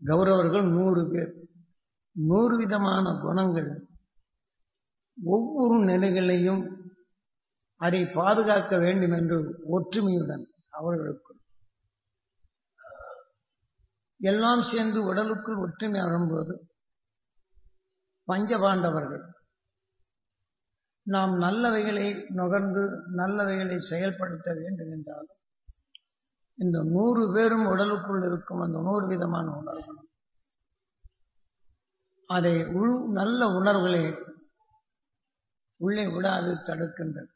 கௌரவர்கள் நூறு பேர் நூறு விதமான குணங்கள் ஒவ்வொரு நிலைகளையும் அதை பாதுகாக்க வேண்டும் என்று ஒற்றுமையுடன் அவர்களுக்கு எல்லாம் சேர்ந்து உடலுக்குள் ஒற்றுமை வரும்போது பஞ்சபாண்டவர்கள் நாம் நல்லவைகளை நுகர்ந்து நல்லவைகளை செயல்படுத்த வேண்டும் என்றாலும் இந்த நூறு பேரும் உடலுக்குள் இருக்கும் அந்த நூறு விதமான உணர்வுகளும் அதை உள் நல்ல உணர்வுகளை உள்ளே விடாது தடுக்கின்றது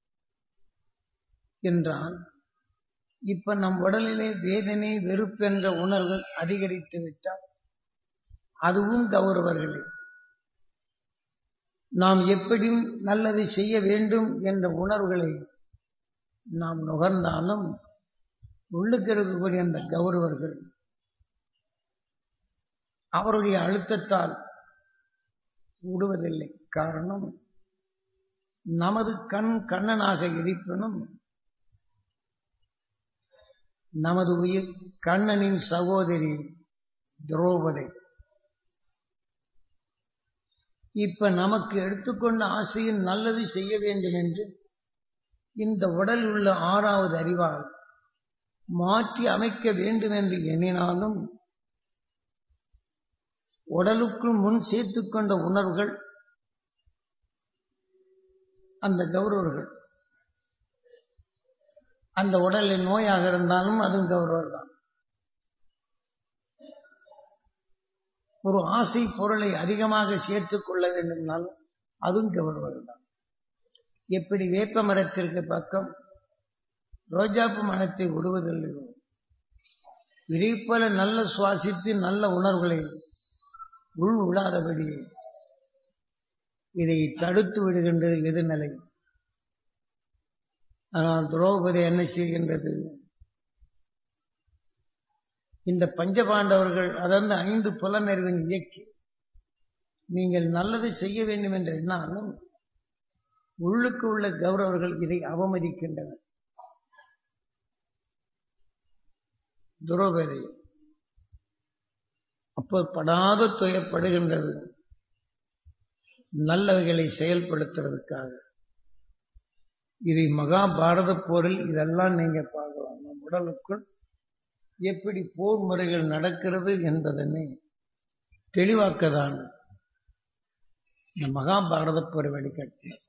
என்றால் இப்ப நம் உடலிலே வேதனை வெறுப்பு என்ற உணர்வுகள் அதிகரித்து விட்டால் அதுவும் கௌரவர்களே நாம் எப்படியும் நல்லதை செய்ய வேண்டும் என்ற உணர்வுகளை நாம் நுகர்ந்தாலும் உள்ளுக்கு இருக்கக்கூடிய அந்த கௌரவர்கள் அவருடைய அழுத்தத்தால் விடுவதில்லை காரணம் நமது கண் கண்ணனாக இருப்பினும் நமது உயிர் கண்ணனின் சகோதரி துரோபதை இப்ப நமக்கு எடுத்துக்கொண்ட ஆசையில் நல்லது செய்ய வேண்டும் என்று இந்த உடல் உள்ள ஆறாவது அறிவால் மாற்றி அமைக்க வேண்டும் என்று எண்ணினாலும் உடலுக்குள் முன் சேர்த்துக் கொண்ட உணர்வுகள் அந்த கௌரவர்கள் அந்த உடலில் நோயாக இருந்தாலும் அதுவும் கௌரவர் தான் ஒரு ஆசை பொருளை அதிகமாக சேர்த்துக் கொள்ள வேண்டும்னாலும் அதுவும் கௌரவர் தான் எப்படி வேப்ப மரத்திற்கு பக்கம் ரோஜாப்பு மனத்தை விடுவதில்லையோ இதே போல நல்ல சுவாசித்து நல்ல உணர்வுகளை உள் விடாதபடி இதை தடுத்து விடுகின்றது எதிர்நிலை ஆனால் திரௌபதி என்ன செய்கின்றது இந்த பஞ்சபாண்டவர்கள் அதாவது ஐந்து புலனறிவின் இயக்கி நீங்கள் நல்லது செய்ய வேண்டும் என்று எண்ணாலும் உள்ளுக்கு உள்ள கௌரவர்கள் இதை அவமதிக்கின்றனர் துரோபதி அப்போ படாத துயப்படுகின்றது நல்லவைகளை செயல்படுத்துறதுக்காக இதை மகாபாரத போரில் இதெல்லாம் நீங்க பார்க்கலாம் நம் உடலுக்குள் எப்படி போர் முறைகள் நடக்கிறது என்பதனை தெளிவாக்கதான் இந்த மகாபாரத போர் வழிகாட்டி